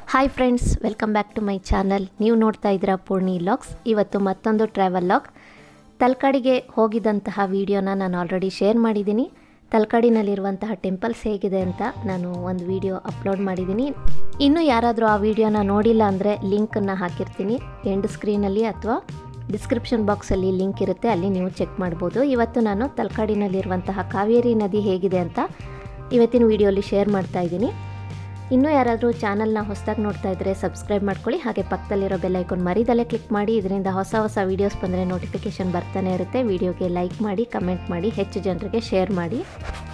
hi friends welcome back to my channel ನೀವು ನೋಡ್ತಾ ಇದ್ದೀರಾ ಪೂರ್ಣಿ ಲಾಗ್ಸ್ ಇವತ್ತು ಮತ್ತೊಂದು ಟ್ರಾವೆಲ್ ಲಾಗ್ ತಲಕಾಡಿಗೆ ಹೋಗಿದ್ದಂತಹ ವಿಡಿಯೋನ ನಾನು ಆಲ್ರೆಡಿ ಶೇರ್ ಮಾಡಿದ್ದೀನಿ ತಲಕಾಡಿನಲ್ಲಿರುವಂತಹ ಟೆಂಪಲ್ಸ್ ಹೇಗಿದೆ ಅಂತ ನಾನು ಒಂದು ವಿಡಿಯೋ ಅಪ್ಲೋಡ್ ಮಾಡಿದ್ದೀನಿ ಇನ್ನೂ ಯಾರಾದರೂ ಆ ವಿಡಿಯೋನ ನೋಡಿಲ್ಲ ಅಂದರೆ ಲಿಂಕನ್ನು ಹಾಕಿರ್ತೀನಿ ಎಂಡ್ ಸ್ಕ್ರೀನಲ್ಲಿ ಅಥವಾ ಡಿಸ್ಕ್ರಿಪ್ಷನ್ ಬಾಕ್ಸಲ್ಲಿ ಲಿಂಕ್ ಇರುತ್ತೆ ಅಲ್ಲಿ ನೀವು ಚೆಕ್ ಮಾಡ್ಬೋದು ಇವತ್ತು ನಾನು ತಲಕಾಡಿನಲ್ಲಿರುವಂತಹ ಕಾವೇರಿ ನದಿ ಹೇಗಿದೆ ಅಂತ ಇವತ್ತಿನ ವಿಡಿಯೋಲಿ ಶೇರ್ ಮಾಡ್ತಾ ಇದ್ದೀನಿ ಇನ್ನೂ ಯಾರಾದರೂ ಚಾನಲ್ನ ಹೊಸದಾಗಿ ನೋಡ್ತಾ ಇದ್ದರೆ ಸಬ್ಸ್ಕ್ರೈಬ್ ಮಾಡ್ಕೊಳ್ಳಿ ಹಾಗೆ ಪಕ್ಕದಲ್ಲಿರೋ ಬೆಲ್ ಐಕಾನ್ ಮರಿದಲ್ಲೇ ಕ್ಲಿಕ್ ಮಾಡಿ ಇದರಿಂದ ಹೊಸ ಹೊಸ ವೀಡಿಯೋಸ್ ಬಂದರೆ ನೋಟಿಫಿಕೇಷನ್ ಬರ್ತಾನೆ ಇರುತ್ತೆ ವಿಡಿಯೋಗೆ ಲೈಕ್ ಮಾಡಿ ಕಮೆಂಟ್ ಮಾಡಿ ಹೆಚ್ಚು ಜನರಿಗೆ ಶೇರ್ ಮಾಡಿ